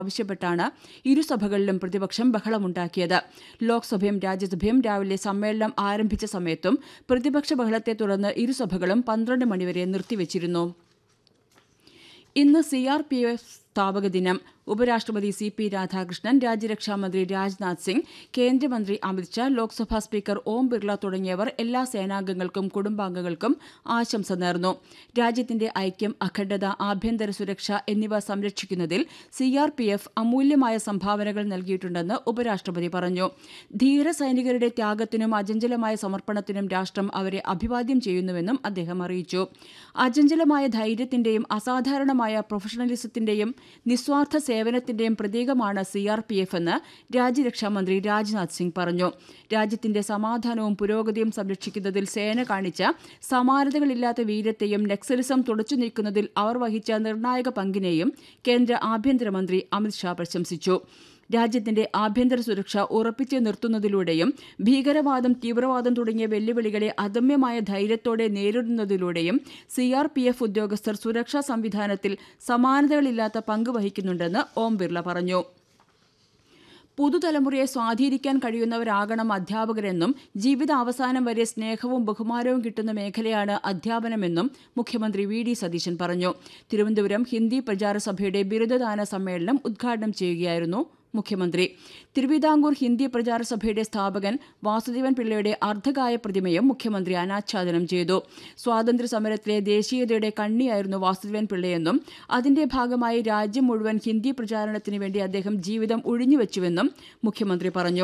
ആവശ്യപ്പെട്ടാണ് ഇരുസഭകളിലും പ്രതിപക്ഷം ബഹളമുണ്ടാക്കിയത് ലോക്സഭയും രാജ്യസഭയും രാവിലെ സമ്മേളനം ആരംഭിച്ച സമയത്തും പ്രതിപക്ഷ ബഹളത്തെ തുടർന്ന് ഇരുസഭകളും പന്ത്രണ്ട് മണിവരെ നിർത്തിവച്ചിരുന്നു ഇന്ന് സി ആർ പി എഫ് സ്ഥാപക ദിനം ഉപരാഷ്ട്രപതി സി പി രാധാകൃഷ്ണൻ രാജ്യരക്ഷാമന്ത്രി രാജ്നാഥ് സിംഗ് കേന്ദ്രമന്ത്രി അമിത്ഷാ ലോക്സഭാ സ്പീക്കർ ഓം ബിർള തുടങ്ങിയവർ എല്ലാ സേനാംഗങ്ങൾക്കും കുടുംബാംഗങ്ങൾക്കും ആശംസ നേർന്നു രാജ്യത്തിന്റെ ഐക്യം അഖണ്ഡത ആഭ്യന്തര സുരക്ഷ എന്നിവ സംരക്ഷിക്കുന്നതിൽ സി ആർ പി എഫ് അമൂല്യമായ സംഭാവനകൾ നൽകിയിട്ടുണ്ടെന്ന് ഉപരാഷ്ട്രപതി പറഞ്ഞു ധീര സൈനികരുടെ ത്യാഗത്തിനും അചഞ്ചലമായ സമർപ്പണത്തിനും രാഷ്ട്രം അവരെ അഭിവാദ്യം ചെയ്യുന്നുവെന്നും അദ്ദേഹം അറിയിച്ചു അചഞ്ചലമായ ധൈര്യത്തിന്റെയും അസാധാരണമായ പ്രൊഫഷണലിസത്തിന്റെയും നിസ്വാർത്ഥ സേവനത്തിന്റെയും പ്രതീകമാണ് സി ആർ പി എഫ് എന്ന് രാജ്യരക്ഷാമന്ത്രി രാജ്നാഥ് സിംഗ് പറഞ്ഞു രാജ്യത്തിന്റെ സമാധാനവും പുരോഗതിയും സംരക്ഷിക്കുന്നതിൽ സേന കാണിച്ച സമാനതകളില്ലാത്ത വീര്യത്തെയും നക്സലിസം തുടച്ചു നീക്കുന്നതിൽ അവർ വഹിച്ച നിർണായക പങ്കിനെയും കേന്ദ്ര ആഭ്യന്തരമന്ത്രി അമിത്ഷാ പ്രശംസിച്ചു രാജ്യത്തിന്റെ ആഭ്യന്തര സുരക്ഷ ഉറപ്പിച്ചു നിർത്തുന്നതിലൂടെയും ഭീകരവാദം തീവ്രവാദം തുടങ്ങിയ വെല്ലുവിളികളെ അദമ്യമായ ധൈര്യത്തോടെ നേരിടുന്നതിലൂടെയും സി ആർ പി എഫ് ഉദ്യോഗസ്ഥർ സുരക്ഷാ സംവിധാനത്തിൽ സമാനതകളില്ലാത്ത പങ്ക് വഹിക്കുന്നുണ്ടെന്ന് ഓം ബിർള പറഞ്ഞു പുതുതലമുറയെ സ്വാധീനിക്കാൻ കഴിയുന്നവരാകണം അധ്യാപകരെന്നും ജീവിതാവസാനം വരെ സ്നേഹവും ബഹുമാനവും കിട്ടുന്ന മേഖലയാണ് അധ്യാപനമെന്നും മുഖ്യമന്ത്രി വി ഡി സതീശൻ പറഞ്ഞു തിരുവനന്തപുരം ഹിന്ദി പ്രചാര സഭയുടെ ബിരുദദാന സമ്മേളനം ഉദ്ഘാടനം ചെയ്യുകയായിരുന്നു മുഖ്യമന്ത്രി തിരുവിതാംകൂർ ഹിന്ദി പ്രചാര സഭയുടെ സ്ഥാപകൻ വാസുദേവൻ പിള്ളയുടെ അർദ്ധകായ പ്രതിമയും മുഖ്യമന്ത്രി അനാച്ഛാദനം ചെയ്തു സ്വാതന്ത്ര്യ സമരത്തിലെ ദേശീയതയുടെ കണ്ണിയായിരുന്നു വാസുദേവൻ പിള്ളയെന്നും അതിന്റെ ഭാഗമായി രാജ്യം മുഴുവൻ ഹിന്ദി പ്രചാരണത്തിന് വേണ്ടി അദ്ദേഹം ജീവിതം ഒഴിഞ്ഞുവെച്ചുവെന്നും മുഖ്യമന്ത്രി പറഞ്ഞു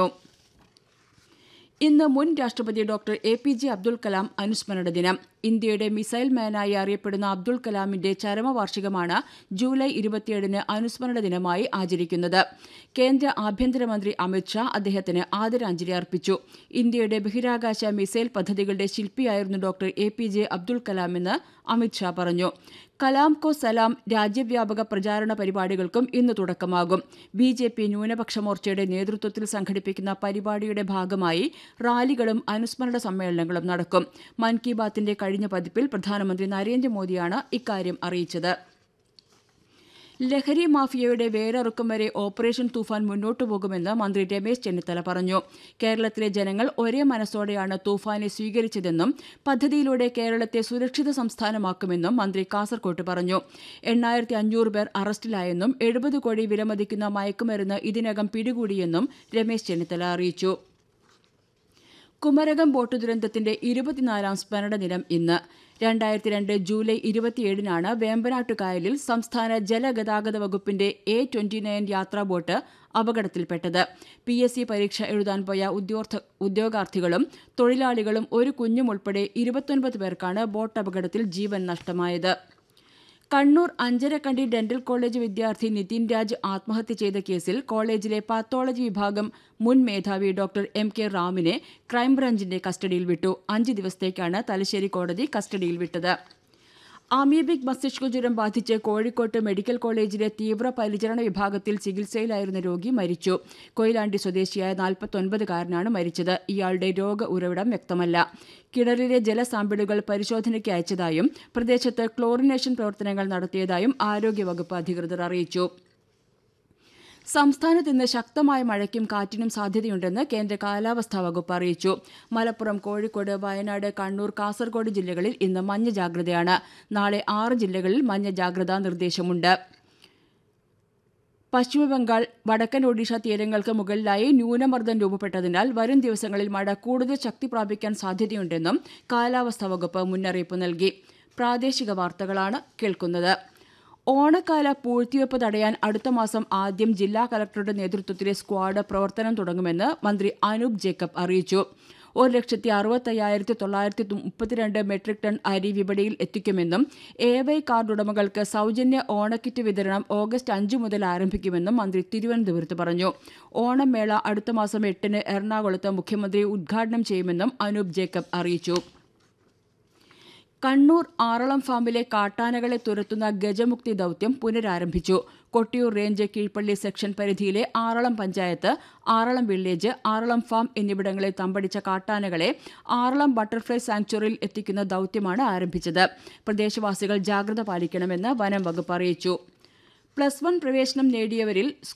ഇന്ന് മുൻ രാഷ്ട്രപതി doctor A P J Abdul Kalam അനുസ്മരണ ദിനം ഇന്ത്യയുടെ മിസൈൽ മാനായി അറിയപ്പെടുന്ന അബ്ദുൽ കലാമിന്റെ ചരമവാർഷികമാണ് ജൂലൈ ഇരുപത്തിയേഴിന് അനുസ്മരണ ദിനമായി ആചരിക്കുന്നത് കേന്ദ്ര ആഭ്യന്തരമന്ത്രി അമിത്ഷാ അദ്ദേഹത്തിന് ആദരാഞ്ജലി അർപ്പിച്ചു ഇന്ത്യയുടെ ബഹിരാകാശ മിസൈൽ പദ്ധതികളുടെ ശില്പിയായിരുന്നു doctor A P J Abdul കലാമെന്ന് Amit Shah പറഞ്ഞു കലാം കോ സലാം രാജ്യവ്യാപക പ്രചാരണ പരിപാടികൾക്കും ഇന്ന് തുടക്കമാകും ബി ജെ പി ന്യൂനപക്ഷ മോർച്ചയുടെ നേതൃത്വത്തിൽ സംഘടിപ്പിക്കുന്ന പരിപാടിയുടെ ഭാഗമായി റാലികളും അനുസ്മരണ സമ്മേളനങ്ങളും നടക്കും മൻ കി ബാത്തിന്റെ കഴിഞ്ഞ പതിപ്പിൽ പ്രധാനമന്ത്രി നരേന്ദ്രമോദിയാണ് ഇക്കാര്യം അറിയിച്ചത് ലഹരി മാഫിയയുടെ വേരറുക്കും വരെ ഓപ്പറേഷൻ തൂഫാൻ മുന്നോട്ടു പോകുമെന്ന് മന്ത്രി രമേശ് ചെന്നിത്തല പറഞ്ഞു കേരളത്തിലെ ജനങ്ങൾ ഒരേ മനസ്സോടെയാണ് തൂഫാനെ സ്വീകരിച്ചതെന്നും പദ്ധതിയിലൂടെ കേരളത്തെ സുരക്ഷിത സംസ്ഥാനമാക്കുമെന്നും മന്ത്രി കാസർകോട്ട് പറഞ്ഞു എണ്ണായിരത്തി അഞ്ഞൂറ് പേർ അറസ്റ്റിലായെന്നും എഴുപത് കോടി വിലമതിക്കുന്ന മയക്കുമരുന്ന് ഇതിനകം പിടികൂടിയെന്നും രമേശ് ചെന്നിത്തല അറിയിച്ചു കുമരകം ബോട്ട് ദുരന്തത്തിന്റെ ഇരുപത്തിനാലാം സ്മരണ ദിനം ഇന്ന് രണ്ടായിരത്തി രണ്ട് ജൂലൈ ഇരുപത്തിയേഴിനാണ് വേമ്പനാട്ടുകായലിൽ സംസ്ഥാന ജലഗതാഗത വകുപ്പിന്റെ എ ട്വന്റി നയൻ യാത്രാ ബോട്ട് അപകടത്തിൽപ്പെട്ടത് പി എസ് സി പരീക്ഷ എഴുതാൻ പോയ ഉദ്യോഗ ഉദ്യോഗാർത്ഥികളും തൊഴിലാളികളും ഒരു കുഞ്ഞും ഉൾപ്പെടെ ഇരുപത്തൊൻപത് പേർക്കാണ് ബോട്ട് അപകടത്തിൽ ജീവൻ നഷ്ടമായത് കണ്ണൂർ അഞ്ചരക്കണ്ടി ഡെന്റൽ കോളേജ് വിദ്യാർത്ഥി നിതിൻ രാജ് ആത്മഹത്യ ചെയ്ത കേസിൽ കോളേജിലെ പാത്തോളജി വിഭാഗം മുൻ മേധാവി ഡോക്ടർ എം കെ റാമിനെ ക്രൈംബ്രാഞ്ചിന്റെ കസ്റ്റഡിയിൽ വിട്ടു അഞ്ച് ദിവസത്തേക്കാണ് തലശ്ശേരി കോടതി കസ്റ്റഡിയിൽ വിട്ടത് അമീബിക് മസ്തിഷ്കജ്വരം ബാധിച്ച് കോഴിക്കോട്ട് മെഡിക്കൽ കോളേജിലെ തീവ്ര പരിചരണ വിഭാഗത്തിൽ ചികിത്സയിലായിരുന്ന രോഗി മരിച്ചു കൊയിലാണ്ടി സ്വദേശിയായ നാൽപ്പത്തൊൻപതുകാരനാണ് മരിച്ചത് ഇയാളുടെ രോഗ ഉറവിടം വ്യക്തമല്ല കിണറിലെ ജലസാമ്പിളുകൾ പരിശോധനയ്ക്ക് അയച്ചതായും പ്രദേശത്ത് ക്ലോറിനേഷൻ പ്രവർത്തനങ്ങൾ നടത്തിയതായും ആരോഗ്യവകുപ്പ് അധികൃതർ അറിയിച്ചു സംസ്ഥാനത്ത് ഇന്ന് ശക്തമായ മഴയ്ക്കും കാറ്റിനും സാധ്യതയുണ്ടെന്ന് കേന്ദ്ര കാലാവസ്ഥാ വകുപ്പ് അറിയിച്ചു മലപ്പുറം കോഴിക്കോട് വയനാട് കണ്ണൂർ കാസർഗോഡ് ജില്ലകളിൽ ഇന്ന് മഞ്ഞ ജാഗ്രതയാണ് നാളെ ആറ് ജില്ലകളിൽ മഞ്ഞ ജാഗ്രതാ നിർദ്ദേശമുണ്ട് പശ്ചിമബംഗാൾ വടക്കൻ ഒഡീഷ തീരങ്ങൾക്ക് മുകളിലായി ന്യൂനമർദ്ദം രൂപപ്പെട്ടതിനാൽ വരും ദിവസങ്ങളിൽ മഴ കൂടുതൽ ശക്തി പ്രാപിക്കാൻ സാധ്യതയുണ്ടെന്നും കാലാവസ്ഥാ വകുപ്പ് മുന്നറിയിപ്പ് നൽകി പ്രാദേശിക വാർത്തകളാണ് കേൾക്കുന്നത് ഓണക്കാല പൂഴ്ത്തിവെപ്പ് തടയാൻ അടുത്ത മാസം ആദ്യം ജില്ലാ കലക്ടറുടെ നേതൃത്വത്തിലെ സ്ക്വാഡ് പ്രവർത്തനം തുടങ്ങുമെന്ന് മന്ത്രി അനൂപ് ജേക്കബ് അറിയിച്ചു ഒരു ലക്ഷത്തി അറുപത്തയ്യായിരത്തി തൊള്ളായിരത്തി മുപ്പത്തിരണ്ട് മെട്രിക് ടൺ അരി വിപണിയിൽ എത്തിക്കുമെന്നും എ വൈ കാർഡ് ഉടമകൾക്ക് സൗജന്യ ഓണക്കിറ്റ് വിതരണം ഓഗസ്റ്റ് അഞ്ച് മുതൽ ആരംഭിക്കുമെന്നും മന്ത്രി തിരുവനന്തപുരത്ത് പറഞ്ഞു ഓണം മേള അടുത്ത മാസം എട്ടിന് എറണാകുളത്ത് മുഖ്യമന്ത്രി ഉദ്ഘാടനം ചെയ്യുമെന്നും അനൂപ് ജേക്കബ് അറിയിച്ചു കണ്ണൂർ ആറളം ഫാമിലെ കാട്ടാനകളെ തുരത്തുന്ന ഗജമുക്തി ദൌത്യം പുനരാരംഭിച്ചു കൊട്ടിയൂർ റേഞ്ച് കീഴ്പള്ളി സെക്ഷൻ പരിധിയിലെ ആറളം പഞ്ചായത്ത് ആറളം വില്ലേജ് ആറളം ഫാം എന്നിവിടങ്ങളിൽ തമ്പടിച്ച കാട്ടാനകളെ ആറളം ബട്ടർഫ്ലൈ സാങ്ച്വറിയിൽ എത്തിക്കുന്ന ദൌത്യമാണ് ആരംഭിച്ചത് പ്രദേശവാസികൾ ജാഗ്രത പാലിക്കണമെന്ന് വനം വകുപ്പ് അറിയിച്ചു പ്ലസ് വൺ പ്രവേശനം നേടിയവരിൽ